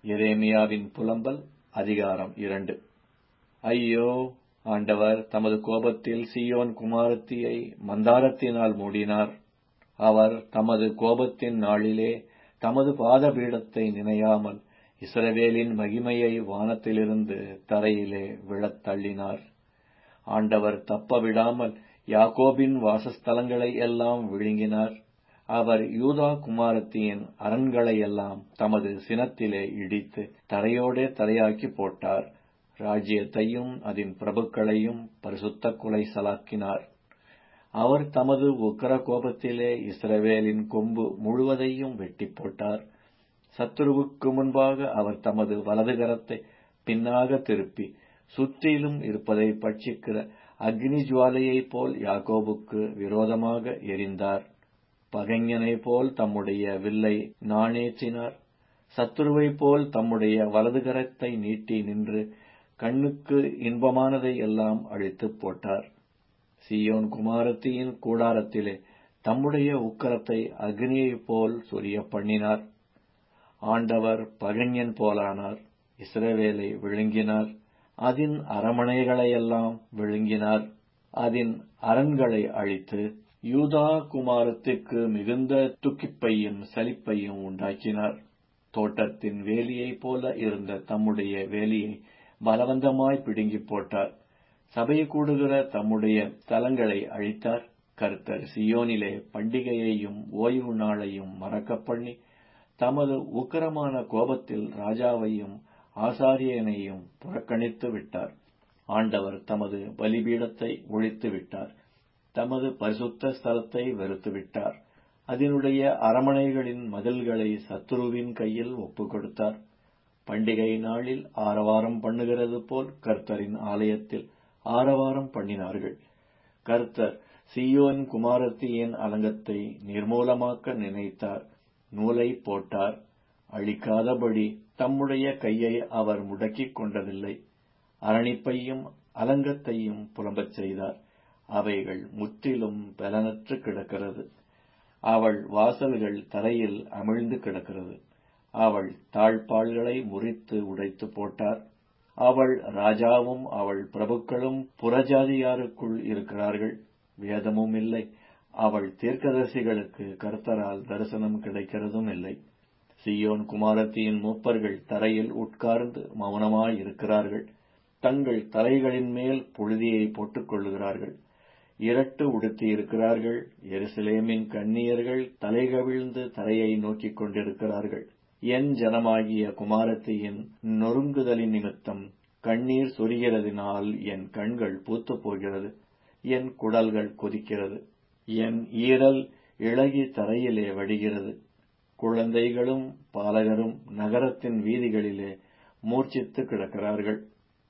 எரேமியாவின் புலம்பல் அதிகாரம் இரண்டு ஐயோ ஆண்டவர் தமது கோபத்தில் சீயோன் குமாரத்தியை மந்தாரத்தினால் மூடினார் அவர் தமது கோபத்தின் நாளிலே தமது பாதபீடத்தை நினையாமல் இஸ்ரவேலின் மகிமையை வானத்திலிருந்து தரையிலே விழத் தள்ளினார் ஆண்டவர் தப்ப விடாமல் யாக்கோபின் வாசஸ்தலங்களை எல்லாம் விழுங்கினார் அவர் யூதா குமாரத்தியின் அரண்களை எல்லாம் தமது சினத்திலே இடித்து தரையோடே தரையாக்கி போட்டார் ராஜ்யத்தையும் அதன் பிரபுக்களையும் பரிசுத்த குலை சலாக்கினார் அவர் தமது உக்கர கோபத்திலே இஸ்ரவேலின் கொம்பு முழுவதையும் வெட்டி போட்டார் சத்துருவுக்கு முன்பாக அவர் தமது வலது கரத்தை பின்னாக திருப்பி சுற்றிலும் இருப்பதை பட்சிக்கிற அக்னி ஜுவாலையைப் போல் யாக்கோபுக்கு விரோதமாக எரிந்தார் பகைஞனைப் போல் தம்முடைய வில்லை நாணேற்றினார் சத்துருவைப் போல் தம்முடைய வலது கரத்தை நீட்டி நின்று கண்ணுக்கு இன்பமானதை எல்லாம் அழித்துப் போட்டார் சீயோன் குமாரத்தியின் கூடாரத்திலே தம்முடைய உக்கரத்தை அக்னியைப் போல் சொரிய பண்ணினார் ஆண்டவர் பகைஞன் போலானார் இஸ்ரவேலை விழுங்கினார் அதன் அரமனைகளையெல்லாம் விழுங்கினார் அதன் அரண்களை அழித்து யூதா குமாரத்துக்கு மிகுந்த துக்கிப்பையும் சலிப்பையும் உண்டாக்கினார் தோட்டத்தின் வேலியைப் போல இருந்த தம்முடைய வேலியை பலவந்தமாய் பிடுங்கிப் போட்டார் சபை கூடுகிற தம்முடைய தலங்களை அழித்தார் கர்த்தர் சியோனிலே பண்டிகையையும் ஓய்வு நாளையும் மறக்கப் பண்ணி தமது உக்கரமான கோபத்தில் ராஜாவையும் ஆசாரியனையும் புறக்கணித்து விட்டார் ஆண்டவர் தமது பலிபீடத்தை ஒழித்து விட்டார் தமது பரிசுத்த ஸ்தலத்தை வெறுத்து விட்டார் அதனுடைய அரமனைகளின் மதில்களை சத்துருவின் கையில் ஒப்புக் கொடுத்தார் பண்டிகை நாளில் ஆரவாரம் பண்ணுகிறது போல் கர்த்தரின் ஆலயத்தில் ஆரவாரம் பண்ணினார்கள் கர்த்தர் சியோன் குமாரத்தியின் அலங்கத்தை நிர்மூலமாக்க நினைத்தார் நூலை போட்டார் அழிக்காதபடி தம்முடைய கையை அவர் முடக்கிக் கொண்டதில்லை அரணிப்பையும் அலங்கத்தையும் புலம்பச் செய்தார் அவைகள் முற்றிலும் பலனற்று கிடக்கிறது அவள் வாசல்கள் தரையில் அமிழ்ந்து கிடக்கிறது அவள் தாழ்பாள்களை முறித்து உடைத்து போட்டார் அவள் ராஜாவும் அவள் பிரபுக்களும் புறஜாதியாருக்குள் இருக்கிறார்கள் வேதமும் இல்லை அவள் தீர்க்கதரிசிகளுக்கு கர்த்தரால் தரிசனம் கிடைக்கிறதும் இல்லை சியோன் குமாரத்தியின் மூப்பர்கள் தரையில் உட்கார்ந்து மௌனமாயிருக்கிறார்கள் தங்கள் தலைகளின் மேல் புழுதியை போட்டுக் கொள்ளுகிறார்கள் இரட்டு உடுத்தி இருக்கிறார்கள் எருசலேமின் கண்ணியர்கள் தலைகவிழ்ந்து தரையை நோக்கிக் கொண்டிருக்கிறார்கள் என் ஜனமாகிய குமாரத்தியின் நொறுங்குதலின் நிமித்தம் கண்ணீர் சொரிகிறதினால் என் கண்கள் பூத்துப் போகிறது என் குடல்கள் கொதிக்கிறது என் ஈரல் இழகி தரையிலே வடிகிறது குழந்தைகளும் பாலகரும் நகரத்தின் வீதிகளிலே மூர்ச்சித்து கிடக்கிறார்கள்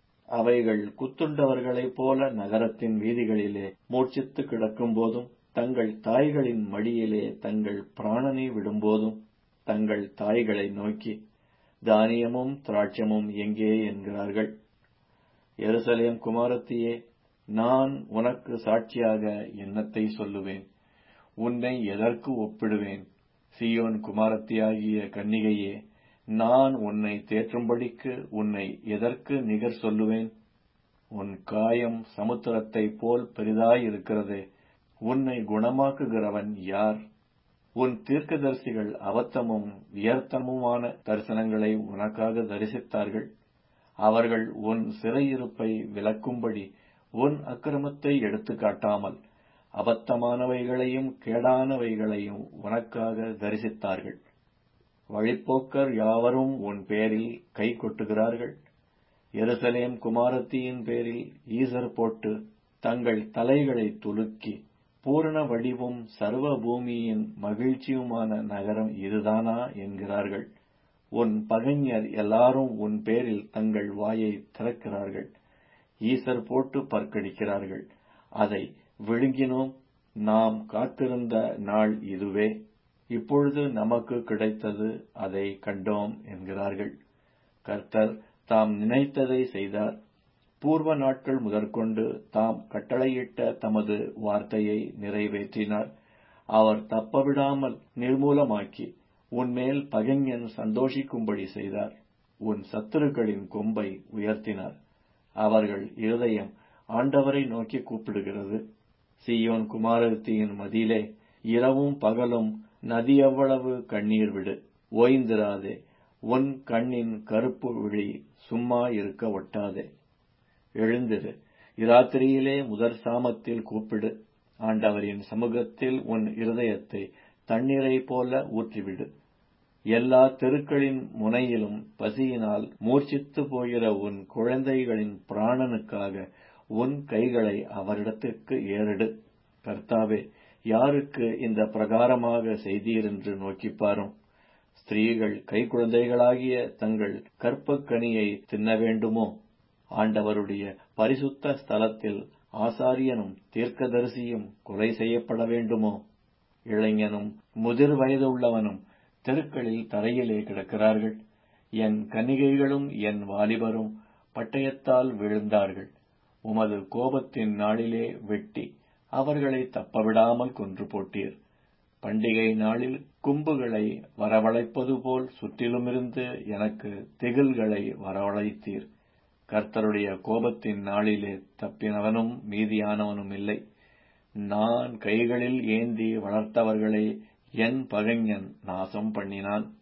அவைகள் குத்துண்டவர்களைப் போல நகரத்தின் வீதிகளிலே மூர்ச்சித்து கிடக்கும் போதும் தங்கள் தாய்களின் மடியிலே தங்கள் பிராணனை விடும்போதும் தங்கள் தாய்களை நோக்கி தானியமும் திராட்சமும் எங்கே என்கிறார்கள் எருசலேம் குமாரத்தியே நான் உனக்கு சாட்சியாக என்னத்தை சொல்லுவேன் உன்னை எதற்கு ஒப்பிடுவேன் சியோன் குமாரத்தியாகிய கன்னிகையே நான் உன்னை தேற்றும்படிக்கு உன்னை எதற்கு நிகர் சொல்லுவேன் உன் காயம் சமுத்திரத்தைப் போல் பெரிதாயிருக்கிறதே உன்னை குணமாக்குகிறவன் யார் உன் தீர்க்கதரிசிகள் அவத்தமும் வியர்த்தமுமான தரிசனங்களை உனக்காக தரிசித்தார்கள் அவர்கள் உன் சிறையிருப்பை விளக்கும்படி உன் அக்கிரமத்தை எடுத்து காட்டாமல் அபத்தமானவைகளையும் கேடானவைகளையும் உனக்காக தரிசித்தார்கள் வழிப்போக்கர் யாவரும் உன் பேரில் கை கொட்டுகிறார்கள் எருசலேம் குமாரத்தியின் பேரில் ஈசர் போட்டு தங்கள் தலைகளை துலுக்கி பூரண வடிவும் சர்வ பூமியின் மகிழ்ச்சியுமான நகரம் இதுதானா என்கிறார்கள் உன் பகைஞர் எல்லாரும் உன் பேரில் தங்கள் வாயை திறக்கிறார்கள் ஈசர் போட்டு பற்கடிக்கிறார்கள் அதை விழுங்கினோம் நாம் காத்திருந்த நாள் இதுவே இப்பொழுது நமக்கு கிடைத்தது அதை கண்டோம் என்கிறார்கள் கர்த்தர் தாம் நினைத்ததை செய்தார் பூர்வ நாட்கள் முதற்கொண்டு தாம் கட்டளையிட்ட தமது வார்த்தையை நிறைவேற்றினார் அவர் தப்பவிடாமல் நிர்மூலமாக்கி உன்மேல் பகைஞன் சந்தோஷிக்கும்படி செய்தார் உன் சத்துருக்களின் கொம்பை உயர்த்தினார் அவர்கள் இருதயம் ஆண்டவரை நோக்கி கூப்பிடுகிறது சீயோன் குமாரத்தியின் மதியிலே இரவும் பகலும் நதி அவ்வளவு கண்ணீர் விடு ஓய்ந்திராதே உன் கண்ணின் கருப்பு விழி சும்மா இருக்க ஒட்டாதே எழுந்திரு இராத்திரியிலே முதற் சாமத்தில் கூப்பிடு ஆண்டவரின் சமூகத்தில் உன் இருதயத்தை தண்ணீரை போல ஊற்றிவிடு எல்லா தெருக்களின் முனையிலும் பசியினால் மூர்ச்சித்து போகிற உன் குழந்தைகளின் பிராணனுக்காக உன் கைகளை அவரிடத்துக்கு ஏறிடு கர்த்தாவே யாருக்கு இந்த பிரகாரமாக செய்தீர் என்று நோக்கிப்பாரும் ஸ்திரீகள் கைக்குழந்தைகளாகிய தங்கள் கற்பக்கனியை தின்ன வேண்டுமோ ஆண்டவருடைய பரிசுத்த ஸ்தலத்தில் ஆசாரியனும் தீர்க்கதரிசியும் கொலை செய்யப்பட வேண்டுமோ இளைஞனும் முதிர் வயதுள்ளவனும் தெருக்களில் தரையிலே கிடக்கிறார்கள் என் கன்னிகைகளும் என் வாலிபரும் பட்டயத்தால் விழுந்தார்கள் உமது கோபத்தின் நாளிலே வெட்டி அவர்களை தப்பவிடாமல் கொன்று போட்டீர் பண்டிகை நாளில் கும்புகளை வரவழைப்பது போல் சுற்றிலுமிருந்து எனக்கு திகில்களை வரவழைத்தீர் கர்த்தருடைய கோபத்தின் நாளிலே தப்பினவனும் மீதியானவனும் இல்லை நான் கைகளில் ஏந்தி வளர்த்தவர்களை என் பகைஞன் நாசம் பண்ணினான்